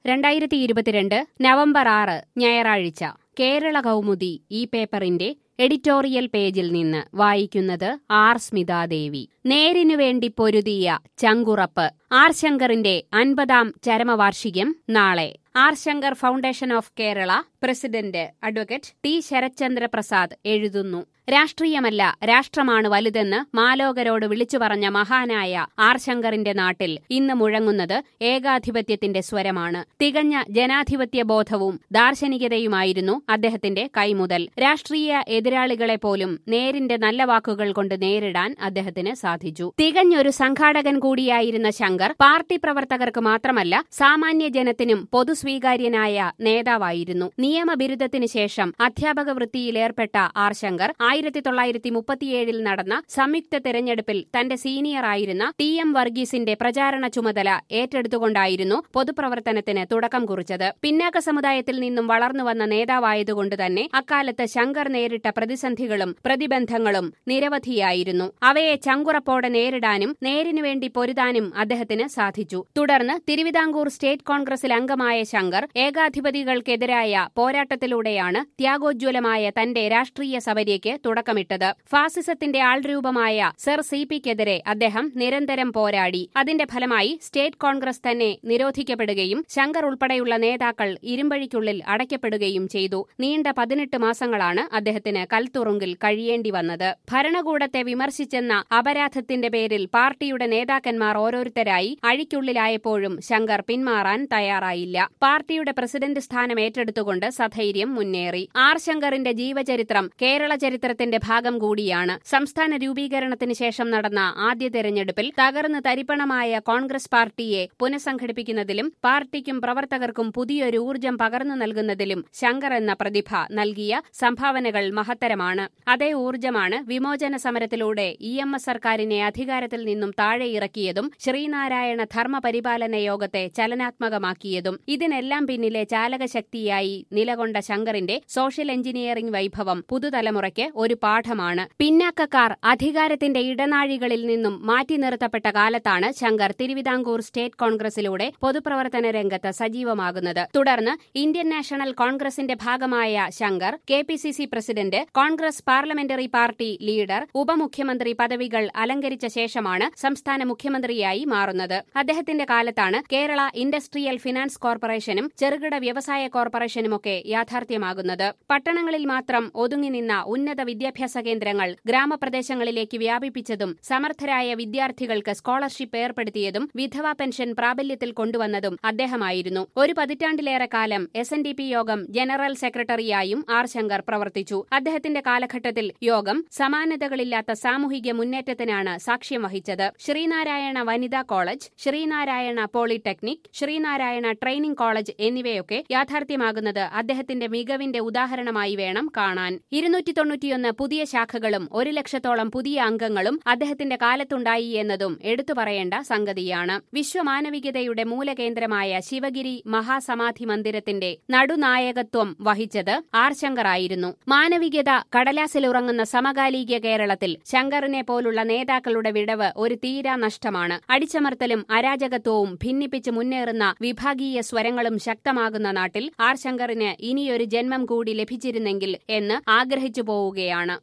രണ്ടായിരത്തി ഇരുപത്തിരണ്ട് നവംബർ ആറ് ഞായറാഴ്ച കേരള കൗമുദി ഈ പേപ്പറിന്റെ എഡിറ്റോറിയൽ പേജിൽ നിന്ന് വായിക്കുന്നത് ആർ സ്മിതാദേവി നേരിനു വേണ്ടി പൊരുതിയ ചങ്കുറപ്പ് ആർ ശങ്കറിന്റെ അൻപതാം ചരമവാർഷികം നാളെ R Sankar foundation of Kerala president advocate T Sarathchandra Prasad എഴുതുന്നു രാഷ്ട്രീയമല്ല രാഷ്ട്രമാണ് വലുതെന്ന് മാലോകരോട് വിളിച്ചു പറഞ്ഞ മഹാനായ ആർ ശങ്കറിന്റെ നാട്ടിൽ ഇന്ന് മുഴങ്ങുന്നത് ഏകാധിപത്യത്തിന്റെ സ്വരമാണ് തികഞ്ഞ ജനാധിപത്യ ബോധവും ദാർശനികതയുമായിരുന്നു അദ്ദേഹത്തിന്റെ കൈമുതൽ രാഷ്ട്രീയ എതിരാളികളെ പോലും നേരിന്റെ നല്ല വാക്കുകൾ കൊണ്ട് നേരിടാൻ അദ്ദേഹത്തിന് സാധിച്ചു തികഞ്ഞൊരു സംഘാടകൻ കൂടിയായിരുന്ന ശങ്കർ പാർട്ടി പ്രവർത്തകർക്ക് മാത്രമല്ല സാമാന്യ ജനത്തിനും പൊതുസ്വീകാര്യനായ നേതാവായിരുന്നു നിയമബിരുദത്തിന് ശേഷം അധ്യാപക വൃത്തിയിലേർപ്പെട്ട ആർ ശങ്കർ ആയിരത്തി തൊള്ളായിരത്തി മുപ്പത്തിയേഴിൽ നടന്ന സംയുക്ത തെരഞ്ഞെടുപ്പിൽ തന്റെ സീനിയറായിരുന്ന ടി എം വർഗീസിന്റെ പ്രചാരണ ചുമതല ഏറ്റെടുത്തുകൊണ്ടായിരുന്നു പൊതുപ്രവർത്തനത്തിന് തുടക്കം കുറിച്ചത് പിന്നാക്ക സമുദായത്തിൽ നിന്നും വളർന്നുവന്ന നേതാവായതുകൊണ്ട് തന്നെ അക്കാലത്ത് ശങ്കർ നേരിട്ട പ്രതിസന്ധികളും പ്രതിബന്ധങ്ങളും നിരവധിയായിരുന്നു അവയെ ചങ്കുറപ്പോടെ നേരിടാനും നേരിനു വേണ്ടി പൊരുതാനും അദ്ദേഹത്തിന് സാധിച്ചു തുടർന്ന് തിരുവിതാംകൂർ സ്റ്റേറ്റ് കോൺഗ്രസിൽ അംഗമായ ശങ്കർ ഏകാധിപതികൾക്കെതിരായ പോരാട്ടത്തിലൂടെയാണ് ത്യാഗോജ്വലമായ തന്റെ രാഷ്ട്രീയ സബര്യയ്ക്ക് തുടക്കമിട്ടത് ഫാസിസത്തിന്റെ ആൾരൂപമായ സർ സി പിക്കെതിരെ അദ്ദേഹം നിരന്തരം പോരാടി അതിന്റെ ഫലമായി സ്റ്റേറ്റ് കോൺഗ്രസ് തന്നെ നിരോധിക്കപ്പെടുകയും ശങ്കർ ഉൾപ്പെടെയുള്ള നേതാക്കൾ ഇരുമ്പഴിക്കുള്ളിൽ അടയ്ക്കപ്പെടുകയും ചെയ്തു നീണ്ട പതിനെട്ട് മാസങ്ങളാണ് അദ്ദേഹത്തിന് കൽത്തുറുങ്കിൽ കഴിയേണ്ടി വന്നത് ഭരണകൂടത്തെ വിമർശിച്ചെന്ന അപരാധത്തിന്റെ പേരിൽ പാർട്ടിയുടെ നേതാക്കന്മാർ ഓരോരുത്തരായി അഴിക്കുള്ളിലായപ്പോഴും ശങ്കർ പിന്മാറാൻ തയ്യാറായില്ല പാർട്ടിയുടെ പ്രസിഡന്റ് സ്ഥാനം ഏറ്റെടുത്തുകൊണ്ട് സധൈര്യം മുന്നേറി ആർ ശങ്കറിന്റെ ജീവചരിത്രം കേരള ചരിത്രത്തിന്റെ ഭാഗം കൂടിയാണ് സംസ്ഥാന രൂപീകരണത്തിന് ശേഷം നടന്ന ആദ്യ തെരഞ്ഞെടുപ്പിൽ തകർന്ന് തരിപ്പണമായ കോൺഗ്രസ് പാർട്ടിയെ പുനഃസംഘടിപ്പിക്കുന്നതിലും പാർട്ടിക്കും പ്രവർത്തകർക്കും പുതിയൊരു ഊർജം പകർന്നു നൽകുന്നതിലും ശങ്കർ എന്ന പ്രതിഭ നൽകിയ സംഭാവനകൾ മഹത്തരമാണ് അതേ ഊർജമാണ് വിമോചന സമരത്തിലൂടെ ഇ എം എസ് സർക്കാരിനെ അധികാരത്തിൽ നിന്നും താഴെ ഇറക്കിയതും ശ്രീനാരായണ ധർമ്മപരിപാലന യോഗത്തെ ചലനാത്മകമാക്കിയതും ഇതിനെല്ലാം പിന്നിലെ ചാലകശക്തിയായി നിലകൊണ്ട ശങ്കറിന്റെ സോഷ്യൽ എഞ്ചിനീയറിംഗ് വൈഭവം പുതുതലമുറയ്ക്ക് ഒരു പാഠമാണ് പിന്നാക്കക്കാർ അധികാരത്തിന്റെ ഇടനാഴികളിൽ നിന്നും മാറ്റി നിർത്തപ്പെട്ട കാലത്താണ് ശങ്കർ തിരുവിതാംകൂർ സ്റ്റേറ്റ് കോൺഗ്രസിലൂടെ പൊതുപ്രവർത്തന രംഗത്ത് സജീവമാകുന്നത് തുടർന്ന് ഇന്ത്യൻ നാഷണൽ കോൺഗ്രസിന്റെ ഭാഗമായ Sankar K P C C president Congress parliamentary party leader ഉപമുഖ്യമന്ത്രി പദവികൾ അലങ്കരിച്ച ശേഷമാണ് സംസ്ഥാന മുഖ്യമന്ത്രിയായി മാറുന്നത് അദ്ദേഹത്തിന്റെ കാലത്താണ് കേരള ഇൻഡസ്ട്രിയൽ ഫിനാൻസ് കോർപ്പറേഷനും ചെറുകിട വ്യവസായ കോർപ്പറേഷനുമൊക്കെ യാഥാർത്ഥ്യമാകുന്നത് പട്ടണങ്ങളിൽ മാത്രം ഒതുങ്ങി നിന്ന ഉന്നത വിദ്യാഭ്യാസ കേന്ദ്രങ്ങൾ ഗ്രാമപ്രദേശങ്ങളിലേക്ക് വ്യാപിപ്പിച്ചതും സമർത്ഥരായ വിദ്യാർത്ഥികൾക്ക് സ്കോളർഷിപ്പ് ഏർപ്പെടുത്തിയതും വിധവാ പെൻഷൻ പ്രാബല്യത്തിൽ കൊണ്ടുവന്നതും അദ്ദേഹമായിരുന്നു ഒരു പതിറ്റാണ്ടിലേറെ കാലം എസ് എൻ ഡി പി യോഗം ജനറൽ സെക്രട്ടറിയായും ആർ ശങ്കർ പ്രവർത്തിച്ചു അദ്ദേഹത്തിന്റെ കാലഘട്ടത്തിൽ യോഗം സമാനതകളില്ലാത്ത സാമൂഹിക മുന്നേറ്റത്തിനാണ് സാക്ഷ്യം വഹിച്ചത് ശ്രീനാരായണ വനിതാ college Sreenarayana polytechnic Sreenarayana training college എന്നിവയൊക്കെ യാഥാർത്ഥ്യമാകുന്നത് അദ്ദേഹത്തിന്റെ മികവിന്റെ ഉദാഹരണമായി വേണം കാണാൻ ഇരുന്നൂറ്റി തൊണ്ണൂറ്റിയൊന്ന് പുതിയ ശാഖകളും ഒരു ലക്ഷത്തോളം പുതിയ അംഗങ്ങളും അദ്ദേഹത്തിന്റെ കാലത്തുണ്ടായി എന്നതും എടുത്തു പറയേണ്ട സംഗതിയാണ് വിശ്വമാനവികതയുടെ മൂലകേന്ദ്രമായ ശിവഗിരി മഹാസമാധി മന്ദിരത്തിന്റെ നടുനായകത്വം വഹിച്ചത് ആർ ശങ്കർ ആയിരുന്നു മാനവികത കടലാസിലുറങ്ങുന്ന സമകാലിക കേരളത്തിൽ ശങ്കറിനെ പോലുള്ള നേതാക്കളുടെ വിടവ് ഒരു തീരാ നഷ്ടമാണ് അടിച്ചമർത്തലും അരാജകത്വവും ഭിന്നിപ്പിച്ച് മുന്നേറുന്ന വിഭാഗീയ സ്വരങ്ങളും ശക്തമാകുന്ന നാട്ടിൽ ആർ ശങ്കറിന് ഇനിയൊരു ജന്മം കൂടി ലഭിച്ചിരുന്നെങ്കിൽ എന്ന് ആഗ്രഹിച്ചു പോവുകയാണ്